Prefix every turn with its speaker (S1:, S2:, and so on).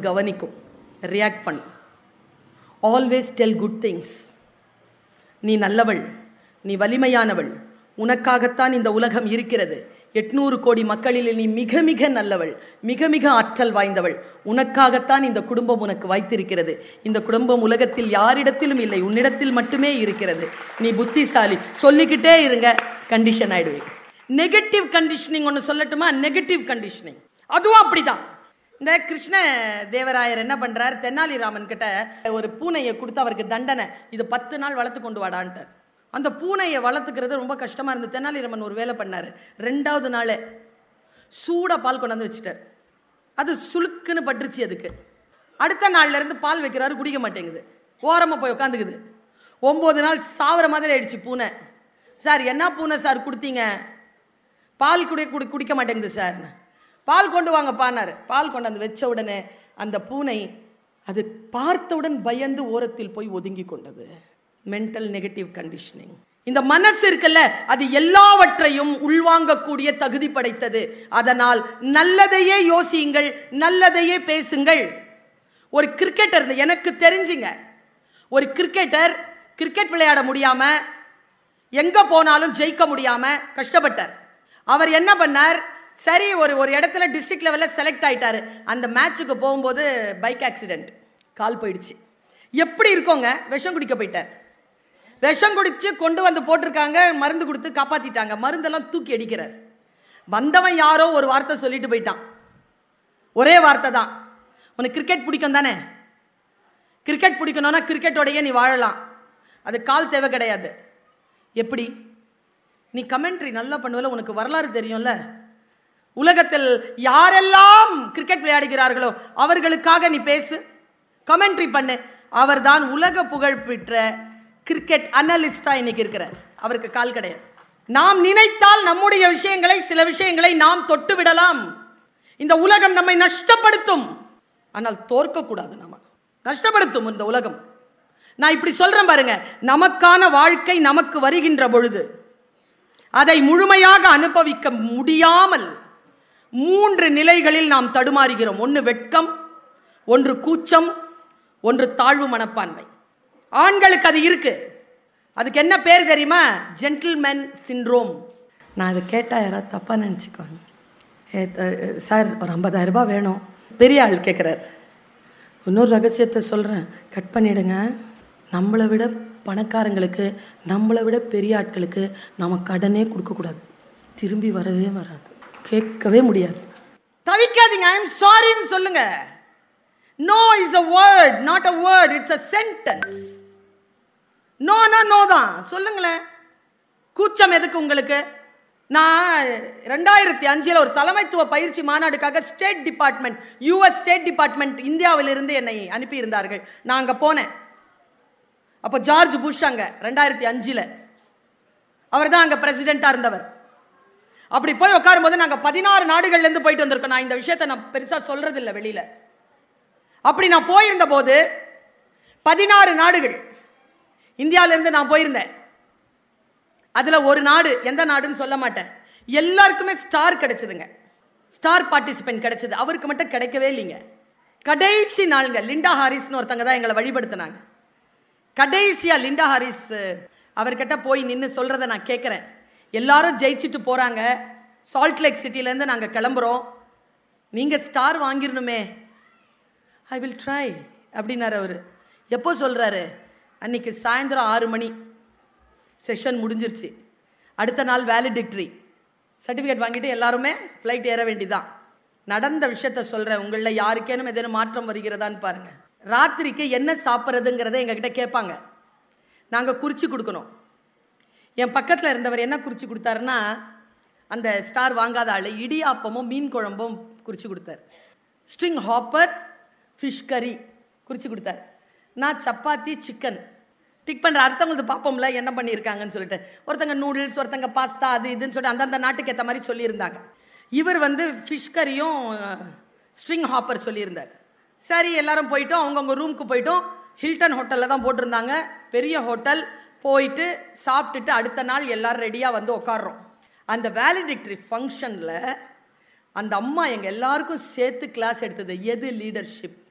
S1: கவனிக்கும் ரியாக்ட் பண்ணும் always tell good things நீ நல்லவள் நீ வலிமையானவள் உனக்காகத்தான் இந்த உலகம் இருக்கிறது எட்நூறு கோடி மக்களில் நீ மிக மிக நல்லவள் மிக மிக ஆற்றல் வாய்ந்தவள் உனக்காகத்தான் இந்த குடும்பம் உனக்கு வைத்திருக்கிறது இந்த குடும்பம் உலகத்தில் யாரிடத்திலும் இல்லை உன்னிடத்தில் மட்டுமே இருக்கிறது நீ புத்திசாலி சொல்லிக்கிட்டே இருங்க கண்டிஷன் ஆயிடுவீங்க நெகட்டிவ் கண்டிஷனிங் ஒன்று சொல்லட்டுமா நெகட்டிவ் கண்டிஷனிங் அதுவும் அப்படிதான் இந்த கிருஷ்ண தேவராயர் என்ன பண்றார் தென்னாலிராமன் கிட்ட ஒரு பூனையை கொடுத்து அவருக்கு தண்டனை இது பத்து நாள் வளர்த்து கொண்டு வாடான்ட்டார் அந்த பூனையை வளர்த்துக்கிறது ரொம்ப கஷ்டமா இருந்து தென்னாலிராமன் ஒரு வேலை பண்ணாரு ரெண்டாவது நாளே சூடா பால் கொண்டாந்து வச்சுட்டார் அது சுளுக்குன்னு பட்டுருச்சு அதுக்கு அடுத்த நாள்ல இருந்து பால் வைக்கிறாரு குடிக்க மாட்டேங்குது ஓரமா போய் உட்காந்துக்குது ஒன்பது நாள் சாவர மாதிரி ஆயிடுச்சு பூனை சார் என்ன பூனை சார் கொடுத்தீங்க பால் குடி குடி குடிக்க மாட்டேங்குது சார் பால் கொண்டு வாங்க பானார் பால் கொண்டாந்து வச்ச உடனே அந்த பூனை அது பார்த்தவுடன் பயந்து ஓரத்தில் போய் ஒதுங்கி கொண்டது மென்டல் நெகட்டிவ் கண்டிஷனிங் இந்த மனசு இருக்குல்ல அது எல்லாவற்றையும் உள்வாங்கக்கூடிய தகுதி படைத்தது அதனால் நல்லதையே யோசியுங்கள் நல்லதையே பேசுங்கள் ஒரு கிரிக்கெட்டர் எனக்கு தெரிஞ்சுங்க ஒரு கிரிக்கெட்டர் கிரிக்கெட் விளையாட முடியாம எங்க போனாலும் ஜெயிக்க முடியாம கஷ்டப்பட்டார் அவர் என்ன பண்ணார் சரி ஒரு ஒரு இடத்துல டிஸ்ட்ரிக்ட் லெவல்ல செலக்ட் ஆயிட்டாரு அந்த மேட்சுக்கு போகும்போது பைக் ஆக்சிடென்ட் கால் போயிடுச்சு எப்படி இருக்கோங்க விஷம் குடிக்க போயிட்டார் விஷம் குடிச்சு கொண்டு வந்து போட்டிருக்காங்க மருந்து கொடுத்து காப்பாத்திட்டாங்க மருந்தெல்லாம் தூக்கி அடிக்கிறார் வந்தவன் யாரோ ஒரு வார்த்தை சொல்லிட்டு போயிட்டான் ஒரே வார்த்தை தான் உனக்கு கிரிக்கெட் பிடிக்கும் தானே கிரிக்கெட் பிடிக்கணும்னா கிரிக்கெட்டோடையே நீ வாழலாம் அது கால் தேவை கிடையாது எப்படி நீ கமெண்ட்ரி நல்லா பண்ணுவல உனக்கு வரலாறு தெரியும்ல உலகத்தில் யாரெல்லாம் கிரிக்கெட் விளையாடுகிறார்களோ அவர்களுக்காக நீ பேசு கமெண்ட்ரி பண்ணு அவர்தான் உலக புகழ் பெற்ற கிரிக்கெட் அனலிஸ்டா இன்னைக்கு இருக்கிறார் அவருக்கு கால் கிடையாது நாம் நினைத்தால் நம்முடைய விஷயங்களை சில விஷயங்களை நாம் தொட்டு விடலாம் இந்த உலகம் நம்மை நஷ்டப்படுத்தும் ஆனால் தோற்க கூடாது நாம நஷ்டப்படுத்தும் இந்த உலகம் நான் இப்படி சொல்றேன் பாருங்க நமக்கான வாழ்க்கை நமக்கு வருகின்ற பொழுது அதை முழுமையாக அனுபவிக்க முடியாமல் மூன்று நிலைகளில் நாம் தடுமாறுகிறோம் ஒன்று வெட்கம் ஒன்று கூச்சம் ஒன்று தாழ்வு மனப்பான்மை ஆண்களுக்கு அது இருக்கு அதுக்கு என்ன பேர் தெரியுமா ஜென்டில்மேன் சிண்ட்ரோம் நான் அதை கேட்டால் யாராவது தப்பாக நினச்சிக்குவாங்க ஏ த- சார் ஒரு 50000 ரூபாய் வேணும் பெரிய ஆள் கேட்குறாரு இன்னொரு ரகசியத்தை சொல்கிறேன் கட் பண்ணிடுங்க நம்மளை விட பணக்காரங்களுக்கு நம்மளை விட பெரிய ஆட்களுக்கு நம்ம கடனே கொடுக்கக்கூடாது திரும்பி வரவே வராது கேட்கவே முடியாது தவிக்காதீங்க ஐ எம் சாரின்னு சொல்லுங்க no is a word not a word it's a sentence நோனா நோ தான் சொல்லுங்களேன் கூச்சம் எதுக்கு உங்களுக்கு நான் ரெண்டாயிரத்தி அஞ்சில் ஒரு தலைமைத்துவ பயிற்சி மாநாடுக்காக state department US state department இந்தியாவிலிருந்து என்னை அனுப்பியிருந்தார்கள் நான் அங்கே போனேன் அப்போ ஜார்ஜ் புஷ் அங்க ரெண்டாயிரத்தி அஞ்சில் அவர் தான் அங்கே பிரசிடெண்ட்டாக இருந்தவர் அப்படி போய் உட்காரும்போது நாங்கள் பதினாறு நாடுகள்லேருந்து போயிட்டு வந்திருக்கோம் நான் இந்த விஷயத்தை நான் பெருசாக சொல்றதில்லை வெளியில் அப்படி நான் போயிருந்த போது பதினாறு நாடுகள் இந்தியாவிலேருந்து நான் போயிருந்தேன் அதுல ஒரு நாடு எந்த நாடுன்னு சொல்ல மாட்டேன் எல்லாருக்குமே ஸ்டார் கிடைச்சதுங்க ஸ்டார் பார்ட்டிசிபென்ட் கிடைச்சது அவருக்கு மட்டும் கிடைக்கவே இல்லைங்க கடைசி நாளுங்க லிண்டா ஹாரிஸ்னு ஒருத்தங்க தான் எங்களை வழிபடுத்தினாங்க கடைசியா லிண்டா ஹாரிஸ் அஹ், அவர்கிட்ட போய் நின்று சொல்றத நான் கேட்குறேன் எல்லாரும் ஜெயிச்சுட்டு போறாங்க சால்ட் லேக் சிட்டிலேருந்து நாங்கள் கிளம்புறோம் நீங்க ஸ்டார் வாங்கிடணுமே ஐ வில் ட்ரை அப்படின்னாரு அவர் எப்போ சொல்றாரு அன்னைக்கு சாயந்தரம் ஆறு மணி செஷன் முடிஞ்சிருச்சு அடுத்த நாள் வேலிடிக்ட்ரி சர்டிஃபிகேட் வாங்கிட்டு எல்லாருமே ஃப்ளைட் ஏற வேண்டிதான் நடந்த விஷயத்த சொல்றேன் உங்களில் யாருக்கேனும் ஏதேனும் மாற்றம் வருகிறதான்னு பாருங்க ராத்திரிக்கு என்ன சாப்பிட்றதுங்கிறத எங்ககிட்ட கேட்பாங்க நாங்கள் குறிச்சு கொடுக்கணும் என் பக்கத்தில் இருந்தவர் என்ன குறிச்சு கொடுத்தாருன்னா அந்த ஸ்டார் வாங்காத ஆள் இடியாப்பமும் மீன் குழம்பும் குறிச்சு கொடுத்தார் ஸ்ட்ரிங் ஹாப்பர் ஃபிஷ் கறி குறிச்சு கொடுத்தார் நான் சப்பாத்தி சிக்கன் டிக் பண்ணுற அர்த்தவங்களுக்கு பார்ப்போம்ல என்ன பண்ணியிருக்காங்கன்னு சொல்லிட்டு ஒருத்தங்க நூடுல்ஸ் ஒருத்தங்க பாஸ்தா அது இதுன்னு சொல்லிட்டு அந்தந்த நாட்டுக்கு ஏற்ற மாதிரி சொல்லியிருந்தாங்க இவர் வந்து ஃபிஷ் கறியும் ஸ்ட்ரிங் ஹாப்பர் சொல்லியிருந்தார் சரி எல்லாரும் போயிட்டோம் அவங்கவுங்க ரூமுக்கு போயிட்டோம் ஹில்டன் ஹோட்டலில் தான் போட்டிருந்தாங்க பெரிய ஹோட்டல் போயிட்டு சாப்பிட்டுட்டு அடுத்த நாள் எல்லாரும் ரெடியாக வந்து உட்காடுறோம் அந்த வேலிடிக்டரி ஃபங்க்ஷனில் அந்த அம்மா எங்கள் எல்லாருக்கும் சேர்த்து கிளாஸ் எடுத்தது எது லீடர்ஷிப்